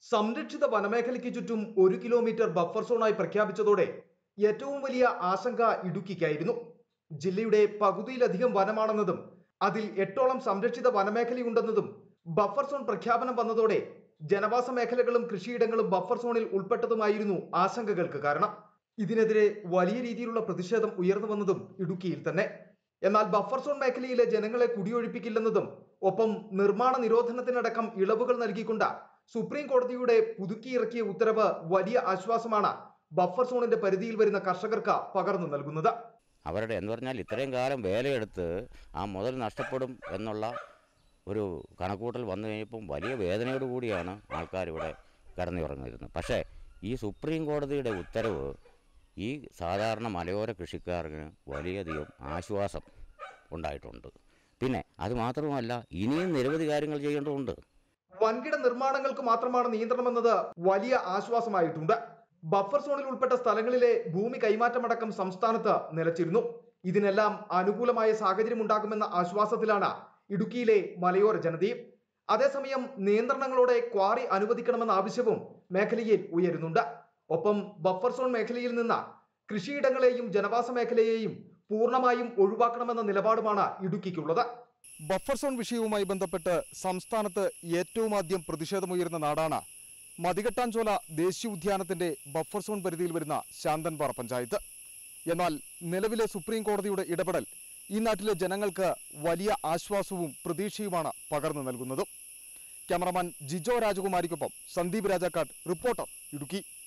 സംരക്ഷിത വനമേഖലയ്ക്ക് ചുറ്റും ഒരു കിലോമീറ്റർ ബഫർ സോണായി പ്രഖ്യാപിച്ചതോടെ ഏറ്റവും വലിയ ആശങ്ക ഇടുക്കിക്കായിരുന്നു ജില്ലയുടെ പകുതിയിലധികം വനമാണെന്നതും അതിൽ എട്ടോളം സംരക്ഷിത വനമേഖലയുണ്ടെന്നതും ബഫർ സോൺ പ്രഖ്യാപനം വന്നതോടെ ജനവാസ മേഖലകളും കൃഷിയിടങ്ങളും ബഫർ സോണിൽ ഉൾപ്പെട്ടതുമായിരുന്നു ആശങ്കകൾക്ക് കാരണം ഇതിനെതിരെ വലിയ രീതിയിലുള്ള പ്രതിഷേധം ഉയർന്നു വന്നതും ഇടുക്കിയിൽ തന്നെ എന്നാൽ ബഫർ സോൺ മേഖലയിലെ ജനങ്ങളെ കുടിയൊഴിപ്പിക്കില്ലെന്നതും ഒപ്പം നിർമ്മാണ നിരോധനത്തിനടക്കം ഇളവുകൾ നൽകിക്കൊണ്ട് സുപ്രീം കോടതിയുടെ പുതുക്കിയിറക്കിയ ഉത്തരവ് വലിയ ആശ്വാസമാണ് ബഫർ സോണിന്റെ പരിധിയിൽ വരുന്ന കർഷകർക്ക് പകർന്നു നൽകുന്നത് അവരുടെ എന്ന് പറഞ്ഞാൽ ഇത്രയും കാലം വേലയെടുത്ത് ആ മുതൽ നഷ്ടപ്പെടും എന്നുള്ള ഒരു കണക്കൂട്ടൽ വന്നു കഴിഞ്ഞപ്പം വലിയ വേദനയോട് കൂടിയാണ് ആൾക്കാരിവിടെ കിടന്നുറങ്ങിയിരുന്നത് പക്ഷേ ഈ സുപ്രീം കോടതിയുടെ ഉത്തരവ് ഈ സാധാരണ മലയോര കൃഷിക്കാരന് വലിയധികം ആശ്വാസം ഉണ്ടായിട്ടുണ്ട് പിന്നെ അത് മാത്രമല്ല ഇനിയും നിരവധി കാര്യങ്ങൾ ചെയ്യേണ്ടതുണ്ട് വൻകിട നിർമ്മാണങ്ങൾക്ക് മാത്രമാണ് നിയന്ത്രണമെന്നത് വലിയ ആശ്വാസമായിട്ടുണ്ട് ബഫർ സോണിൽ ഉൾപ്പെട്ട സ്ഥലങ്ങളിലെ ഭൂമി കൈമാറ്റമടക്കം സംസ്ഥാനത്ത് നിലച്ചിരുന്നു ഇതിനെല്ലാം അനുകൂലമായ സാഹചര്യം ഉണ്ടാകുമെന്ന ആശ്വാസത്തിലാണ് ഇടുക്കിയിലെ മലയോര ജനതയും അതേസമയം നിയന്ത്രണങ്ങളോടെ ക്വാറി അനുവദിക്കണമെന്ന ആവശ്യവും മേഖലയിൽ ഉയരുന്നുണ്ട് ഒപ്പം ബഫർ സോൺ മേഖലയിൽ നിന്ന് കൃഷിയിടങ്ങളെയും ജനവാസ മേഖലയെയും പൂർണ്ണമായും ഒഴിവാക്കണമെന്ന നിലപാടുമാണ് ഇടുക്കിക്കുള്ളത് ബഫർ സോൺ വിഷയവുമായി ബന്ധപ്പെട്ട് സംസ്ഥാനത്ത് ഏറ്റവും ആദ്യം പ്രതിഷേധമുയരുന്ന നാടാണ് മതികെട്ടാഞ്ചോല ദേശീയ ഉദ്യാനത്തിന്റെ ബഫർ സോൺ പരിധിയിൽ വരുന്ന ശാന്തൻപാറ പഞ്ചായത്ത് എന്നാൽ നിലവിലെ സുപ്രീം കോടതിയുടെ ഇടപെടൽ ഈ നാട്ടിലെ ജനങ്ങൾക്ക് വലിയ ആശ്വാസവും പ്രതീക്ഷയുമാണ് പകർന്നു നൽകുന്നത് ക്യാമറമാൻ ജിജോ രാജകുമാരിക്കൊപ്പം സന്ദീപ് രാജാക്കാട് റിപ്പോർട്ടർ ഇടുക്കി